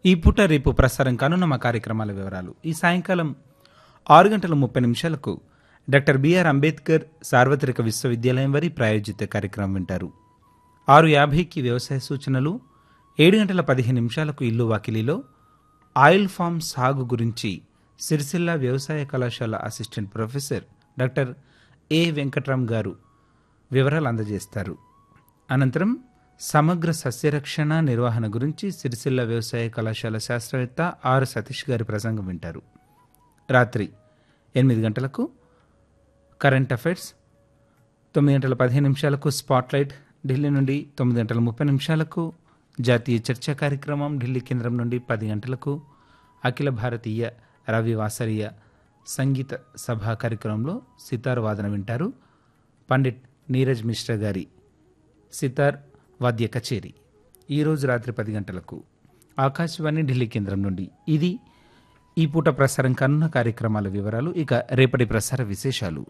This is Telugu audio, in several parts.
ఈ పూట రేపు ప్రసారం కానున్న మా కార్యక్రమాల వివరాలు ఈ సాయంకాలం ఆరు గంటల ముప్పై నిమిషాలకు డాక్టర్ బిఆర్ అంబేద్కర్ సార్వత్రిక విశ్వవిద్యాలయం వారి ప్రాయోజిత కార్యక్రమం వింటారు ఆరు యాభైకి వ్యవసాయ సూచనలు ఏడు గంటల పదిహేను నిమిషాలకు ఇల్లు వాకిలిలో ఆయిల్ ఫామ్ సాగు గురించి సిరిసిల్ల వ్యవసాయ కళాశాల assistant professor doctor A Venkatram garu వివరాలు అందజేస్తారు అనంతరం సమగ్ర సస్యరక్షణ నిర్వహణ గురించి సిరిసిల్ల వ్యవసాయ కళాశాల శాస్త్రవేత్త ఆర్ సతీష్ గారి ప్రసంగం వింటారు రాత్రి ఎనిమిది గంటలకు కరెంట్ అఫైర్స్ తొమ్మిది గంటల పదిహేను నిమిషాలకు స్పాట్లైట్ ఢిల్లీ నుండి తొమ్మిది గంటల ముప్పై నిమిషాలకు జాతీయ చర్చా కార్యక్రమం ఢిల్లీ కేంద్రం నుండి పది గంటలకు అఖిల భారతీయ రవివాసరీయ సంగీత సభా కార్యక్రమంలో సితార్ వాదన వింటారు పండిట్ నీరజ్ మిశ్రా గారి సితార్ వాద్య కచేరి ఈరోజు రాత్రి పది గంటలకు ఆకాశవాణి ఢిల్లీ కేంద్రం నుండి ఇది ఈ పూట ప్రసారం కానున్న కార్యక్రమాల వివరాలు ఇక రేపటి ప్రసార విశేషాలు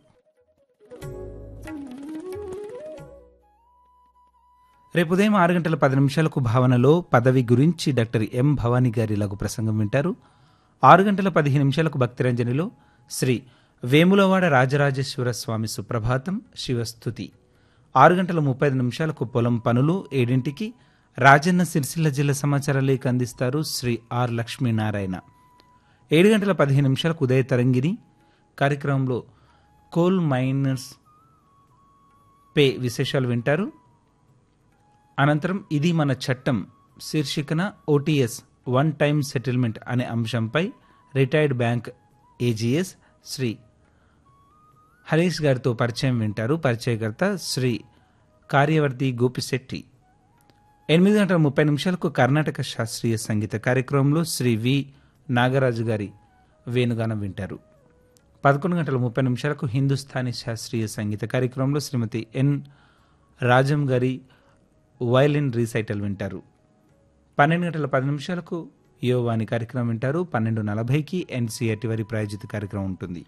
రేపు ఉదయం ఆరు గంటల పది నిమిషాలకు భావనలో పదవి గురించి డాక్టర్ ఎం భవానీ గారి లఘు ప్రసంగం వింటారు ఆరు గంటల పదిహేను నిమిషాలకు భక్తిరంజనిలో శ్రీ వేములవాడ రాజరాజేశ్వర స్వామి సుప్రభాతం శివస్థుతి ఆరు గంటల ముప్పై ఐదు నిమిషాలకు పొలం పనులు ఏడింటికి రాజన్న సిరిసిల్ల జిల్లా సమాచార లేఖ అందిస్తారు శ్రీ ఆర్ లక్ష్మీనారాయణ ఏడు గంటల పదిహేను నిమిషాలకు ఉదయ తరంగిణి కార్యక్రమంలో కోల్ మైనర్స్ పే విశేషాలు వింటారు అనంతరం ఇది మన చట్టం శీర్షికన ఓటీఎస్ వన్ టైమ్ సెటిల్మెంట్ అనే అంశంపై retired bank AGS Shri Harish గారితో పరిచయం వింటారు పరిచయకర్త శ్రీ కార్యవర్తి గోపిశెట్టి ఎనిమిది గంటల ముప్పై నిమిషాలకు కర్ణాటక శాస్త్రీయ సంగీత కార్యక్రమంలో శ్రీ వి నాగరాజు గారి వేణుగానం వింటారు పదకొండు గంటల ముప్పై నిమిషాలకు హిందుస్థానీ శాస్త్రీయ సంగీత కార్యక్రమంలో శ్రీమతి ఎన్ రాజం గారి వయలిన్ రీసైటల్ వింటారు పన్నెండు గంటల పది నిమిషాలకు యోవాని కార్యక్రమం వింటారు పన్నెండు నలభైకి ఎన్సీఆర్టీ వారి ప్రాయోజిత కార్యక్రమం ఉంటుంది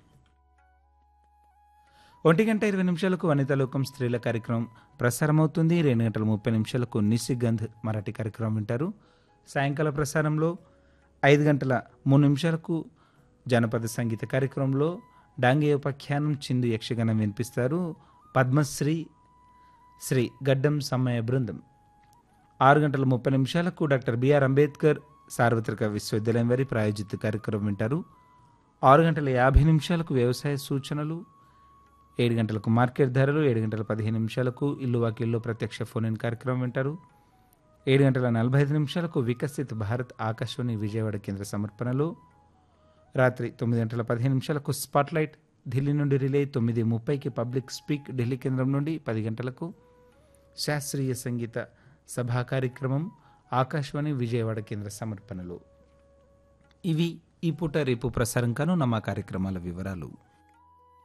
ఒంటి గంట ఇరవై నిమిషాలకు వనితాలోకం స్త్రీల కార్యక్రమం ప్రసారమవుతుంది రెండు గంటల ముప్పై నిమిషాలకు నిసిగంధ్ మరాఠీ కార్యక్రమం వింటారు సాయంకాల ప్రసారంలో ఐదు గంటల మూడు నిమిషాలకు జానపద సంగీత కార్యక్రమంలో డాంగేయోపాఖ్యానం చిందు యక్షగానం వినిపిస్తారు పద్మశ్రీ శ్రీ గడ్డం సమ్మయ్య బృందం ఆరు గంటల ముప్పై నిమిషాలకు డాక్టర్ బిఆర్ అంబేద్కర్ సార్వత్రిక విశ్వవిద్యాలయం వారి ప్రాయోజిత కార్యక్రమం వింటారు ఆరు గంటల యాభై నిమిషాలకు వ్యవసాయ సూచనలు ఏడు గంటలకు మార్కెట్ ధరలు ఏడు గంటల పదిహేను నిమిషాలకు ఇల్లు వాకిల్లో ప్రత్యక్ష ఫోన్ ఇన్ కార్యక్రమం వింటారు ఏడు గంటల నలభై ఐదు నిమిషాలకు వికసిత్ భారత్ ఆకాశవాణి విజయవాడ కేంద్ర సమర్పణలో రాత్రి తొమ్మిది గంటల పదిహేను నిమిషాలకు స్పాట్లైట్ ఢిల్లీ నుండి రిలే తొమ్మిది ముప్పైకి పబ్లిక్ స్పీక్ ఢిల్లీ కేంద్రం నుండి పది గంటలకు శాస్త్రీయ సంగీత సభా కార్యక్రమం ఆకాశవాణి విజయవాడ కేంద్ర సమర్పణలో ఇవి ఈ పూట రేపు ప్రసారం కానున్న మా కార్యక్రమాల వివరాలు